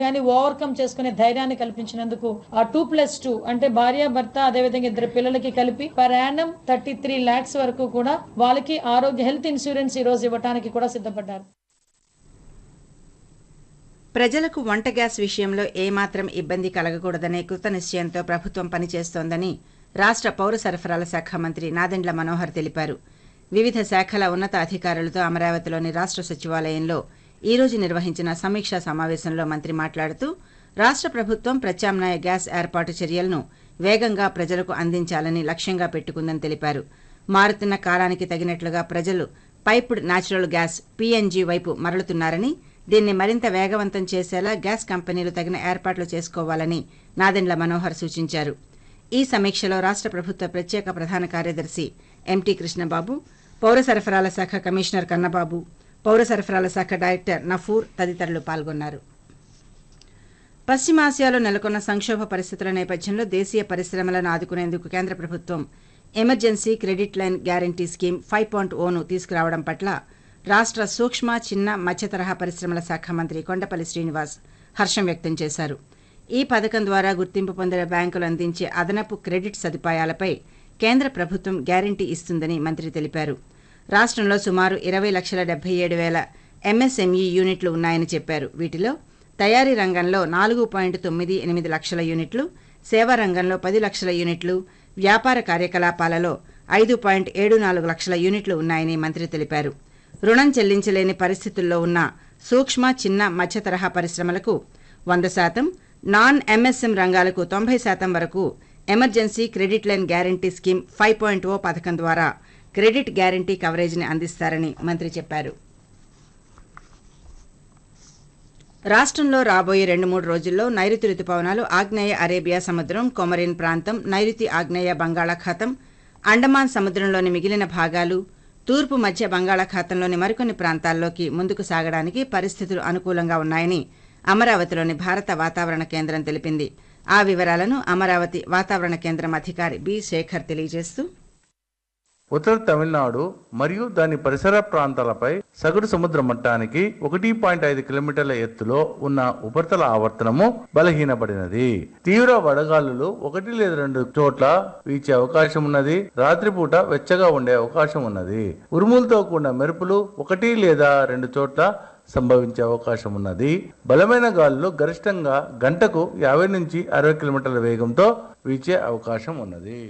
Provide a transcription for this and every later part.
కానీ ఓవర్కమ్ చేసుకునే ధైర్యాన్ని కల్పించినందుకు ఆ టూ ప్లస్ టూ అంటే భార్య భర్త అదేవిధంగా ఇద్దరు పిల్లలకి కలిపి per annum thirty three lakhs వరకు కూడా వాళ్ళకి ఆరోగ్య హెల్త్ ఇన్సూరెన్స్ ఈ రోజు ఇవ్వడానికి కూడా సిద్ధపడ్డారు ప్రజలకు వంట గ్యాస్ విషయంలో ఏమాత్రం ఇబ్బంది కలగకూడదనే కృత నిశ్చయంతో ప్రభుత్వం పనిచేస్తోందని రాష్ట్ర పౌర సరఫరాల శాఖ మంత్రి నాదెండ్ల మనోహర్ తెలిపారు వివిధ శాఖల ఉన్నత అధికారులతో అమరావతిలోని రాష్ట్ర సచివాలయంలో ఈ రోజు నిర్వహించిన సమీక్షా సమావేశంలో మంత్రి మాట్లాడుతూ రాష్ట్ర ప్రభుత్వం ప్రత్యామ్నాయ గ్యాస్ ఏర్పాటు చర్యలను వేగంగా ప్రజలకు అందించాలని లక్ష్యంగా పెట్టుకుందని తెలిపారు మారుతున్న కాలానికి తగినట్లుగా ప్రజలు పైప్డ్ న్యాచురల్ గ్యాస్ పీఎన్జీ వైపు మరలుతున్నారని దీన్ని మరింత వేగవంతం చేసేలా గ్యాస్ కంపెనీలు తగిన ఏర్పాట్లు చేసుకోవాలని నాదెండ్ల మనోహర్ సూచించారు ఈ సమీక్షలో రాష్ట్ర ప్రభుత్వ ప్రత్యేక ప్రధాన కార్యదర్శి ఎంటీ కృష్ణబాబు పౌర సరఫరాల శాఖ కమిషనర్ కన్నబాబు పౌర సరఫరాల శాఖ డైరెక్టర్ నఫూర్ తదితరులు పాల్గొన్నారు పశ్చిమాసియాలో నెలకొన్న సంక్షోభ పరిస్థితుల నేపథ్యంలో దేశీయ పరిశ్రమలను ఆదుకునేందుకు కేంద్ర ప్రభుత్వం emergency credit line guarantee scheme five point ఓను తీసుకురావడం పట్ల రాష్ట్ర సూక్ష్మ చిన్న మధ్య తరహా పరిశ్రమల శాఖ మంత్రి కొండపల్లి శ్రీనివాస్ హర్షం వ్యక్తం చేశారు ఈ పథకం ద్వారా గుర్తింపు పొందిన బ్యాంకులు అందించే అదనపు క్రెడిట్ సదుపాయాలపై కేంద్ర ప్రభుత్వం గ్యారంటీ ఇస్తుందని మంత్రి తెలిపారు రాష్ట్రంలో సుమారు ఇరవై లక్షల డెబ్బై ఏడు వేల ఎంఎస్ఎంఈ యూనిట్లు ఉన్నాయని చెప్పారు వీటిలో తయారీ రంగంలో నాలుగు పాయింట్ తొమ్మిది ఎనిమిది లక్షల యూనిట్లు సేవా రంగంలో పది లక్షల యూనిట్లు వ్యాపార కార్యకలాపాలలో ఐదు పాయింట్ ఏడు నాలుగు లక్షల యూనిట్లు ఉన్నాయని మంత్రి తెలిపారు రుణం చెల్లించలేని పరిస్థితుల్లో ఉన్న సూక్ష్మ చిన్న మధ్య తరహా పరిశ్రమలకు వంద శాతం నాన్ ఎంఎస్ఎం రంగాలకు తొంభై శాతం వరకు emergency credit line guarantee scheme five point O పథకం ద్వారా క్రెడిట్ గ్యారంటీ కవరేజీని అందిస్తారని మంత్రి చెప్పారు రాష్ట్రంలో రాబోయే రెండు మూడు రోజుల్లో నైరుతి రుతుపవనాలు ఆగ్నేయ అరేబియా సముద్రం కొమరిన్ ప్రాంతం నైరుతి ఆగ్నేయ బంగాళాఖాతం అండమాన్ సముద్రంలోని మిగిలిన భాగాలు తూర్పు మధ్య బంగాళాఖాతంలోని మరికొన్ని ప్రాంతాల్లోకి ముందుకు సాగడానికి పరిస్థితులు అనుకూలంగా ఉన్నాయని అమరావతిలోని భారత వాతావరణ కేంద్రం తెలిపింది ఆ వివరాలను అమరావతి వాతావరణ కేంద్రం అధికారి బి శేఖర్ తెలియజేస్తూ ఉత్తర తమిళనాడు మరియు దాని పరిసర ప్రాంతాలపై సగటు సముద్ర మట్టానికి ఒకటి పాయింట్ ఐదు కిలోమీటర్ల ఎత్తులో ఉన్న ఉపరితల ఆవర్తనము బలహీనపడినది తీవ్ర వడగాలులు ఒకటి లేదా రెండు చోట్ల వీచే అవకాశం ఉన్నది రాత్రిపూట వెచ్చగా ఉండే అవకాశం ఉన్నది ఉరుములతో కూడిన మెరుపులు ఒకటి లేదా రెండు చోట్ల సంభవించే అవకాశం ఉన్నది బలమైన గాలులు గరిష్టంగా గంటకు యాభై నుంచి అరవై కిలోమీటర్ల వేగంతో వీచే అవకాశం ఉన్నది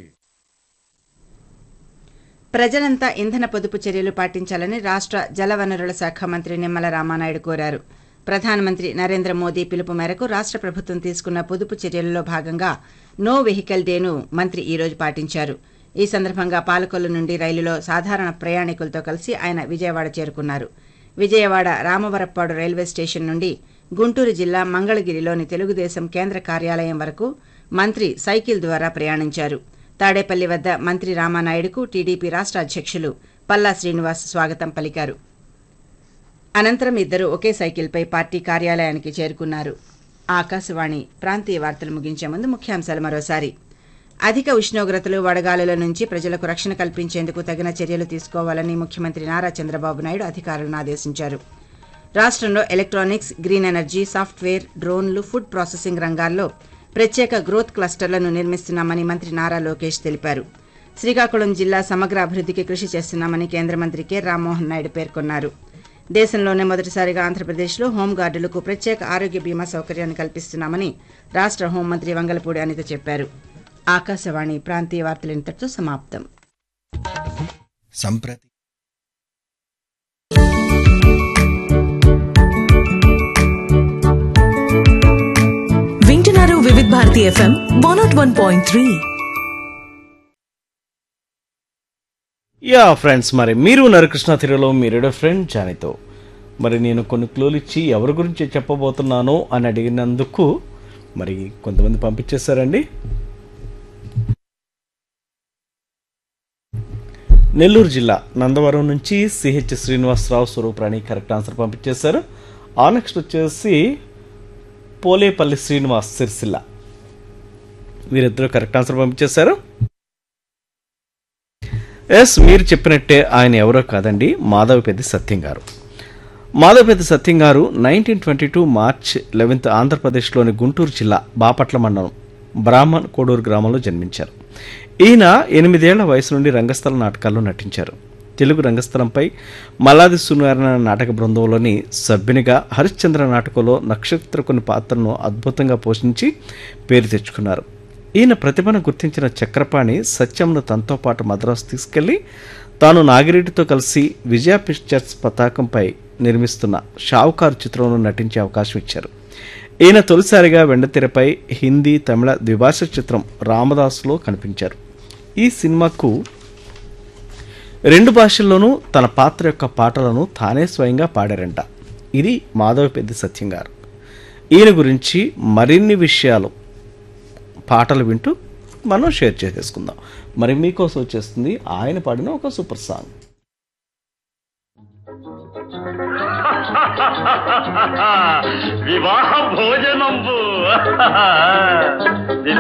ప్రజలంతా ఇంధన పొదుపు చర్యలు పాటించాలని రాష్ట్ర జలవనరుల శాఖ మంత్రి నిమ్మల రామానాయుడు కోరారు ప్రధానమంత్రి నరేంద్ర మోదీ పిలుపు మేరకు రాష్ట్ర ప్రభుత్వం తీసుకున్న పొదుపు చర్యలలో భాగంగా నో వెహికల్ డేను మంత్రి ఈ రోజు పాటించారు ఈ సందర్భంగా పాలకొల్లు నుండి రైలులో సాధారణ ప్రయాణికులతో కలిసి ఆయన విజయవాడ చేరుకున్నారు విజయవాడ రామవరప్పాడు రైల్వే స్టేషన్ నుండి గుంటూరు జిల్లా మంగళగిరిలోని తెలుగుదేశం కేంద్ర కార్యాలయం వరకు మంత్రి సైకిల్ ద్వారా ప్రయాణించారు తాడేపల్లి వద్ద మంత్రి రామానాయుడుకు టీడీపీ రాష్ట్ర అధ్యక్షులు పల్లా శ్రీనివాస్ స్వాగతం పలికారు అనంతరం ఇద్దరు ఒకే సైకిల్పై పార్టీ కార్యాలయానికి చేరుకున్నారు ఆకాశవాణి ప్రాంతీయ వార్తలు ముగించే ముందు ముఖ్యాంశాలు మరోసారి అధిక ఉష్ణోగ్రతలు వడగాలుల నుంచి ప్రజలకు రక్షణ కల్పించేందుకు తగిన చర్యలు తీసుకోవాలని ముఖ్యమంత్రి నారా చంద్రబాబు నాయుడు అధికారులను ఆదేశించారు రాష్ట్రంలో ఎలక్ట్రానిక్స్ గ్రీన్ ఎనర్జీ సాఫ్ట్వేర్ డ్రోన్లు ఫుడ్ ప్రాసెసింగ్ రంగాల్లో ప్రత్యేక గ్రోత్ క్లస్టర్లను నిర్మిస్తున్నామని మంత్రి నారా లోకేష్ తెలిపారు శ్రీకాకుళం జిల్లా సమగ్ర అభివృద్ధికి కృషి చేస్తున్నామని కేంద్ర మంత్రి కె రామ్మోహన్ నాయుడు పేర్కొన్నారు దేశంలోనే మొదటిసారిగా ఆంధ్రప్రదేశ్లో హోంగార్డులకు ప్రత్యేక ఆరోగ్య బీమా సౌకర్యాన్ని కల్పిస్తున్నామని రాష్ట్ర హోంమంత్రి వంగలపూడి అనిత చెప్పారు ఆకాశవాణి ప్రాంతీయ వార్తలు ఇంతటితో సమాప్తం సంప్రతి వింటున్నారు Vividh Bharati FM one naught one point three yeah friends మరి మీరు నరకృష్ణ తిరలో మీరేడో ఫ్రెండ్ జానితో మరి నేను కొన్ని క్లూలు ఇచ్చి ఎవరి గురించి చెప్పబోతున్నాను అని అడిగినందుకు మరి కొంతమంది పంపించేశారండి నెల్లూరు జిల్లా నందవరం నుంచి CH Srinivasarao Swaruprani correct answer పంపించేశారు ఆ నెక్స్ట్ వచ్చేసి పోలేపల్లి శ్రీనివాస్ సిరిసిల్ల వీరిద్దరూ కరెక్ట్ ఆన్సర్ పంపించేశారు ఎస్ మీరు చెప్పినట్టే ఆయన ఎవరో కాదండి మాధవపెద్ది సత్యం గారు మాధవపేట సత్యం గారు nineteen twenty two March eleventh ఆంధ్రప్రదేశ్లోని గుంటూరు జిల్లా బాపట్ల మండలం బ్రాహ్మణ్ కోడూరు గ్రామంలో జన్మించారు ఈయన ఎనిమిదేళ్ల వయసు నుండి రంగస్థల నాటకాల్లో నటించారు తెలుగు రంగస్థలంపై మల్లాది సూర్యనారాయణ నాటక బృందంలోని సభ్యునిగా హరిశ్చంద్ర నాటకంలో నక్షత్రకుని పాత్రను అద్భుతంగా పోషించి పేరు తెచ్చుకున్నారు ఈయన ప్రతిభను గుర్తించిన చక్రపాణి సత్యంను తనతో పాటు మద్రాసు తీసుకెళ్లి తాను నాగిరెడ్డితో కలిసి విజయ పిక్చర్స్ పతాకంపై నిర్మిస్తున్న షావుకారు చిత్రంలో నటించే అవకాశం ఇచ్చారు ఈయన తొలిసారిగా వెండితెరపై హిందీ తమిళ ద్విభాష చిత్రం రామదాసులో కనిపించారు ఈ సినిమాకు రెండు భాషల్లోనూ తన పాత్ర యొక్క పాటలను తానే స్వయంగా పాడారంట ఇది మాధవపెద్ది సత్యం గారు ఈయన గురించి మరిన్ని విషయాలు పాటలు వింటూ మనం షేర్ చేసేసుకుందాం మరి మీకోసం వచ్చేస్తుంది ఆయన పాడిన ఒక సూపర్ సాంగ్ వివాహ భోజనంబు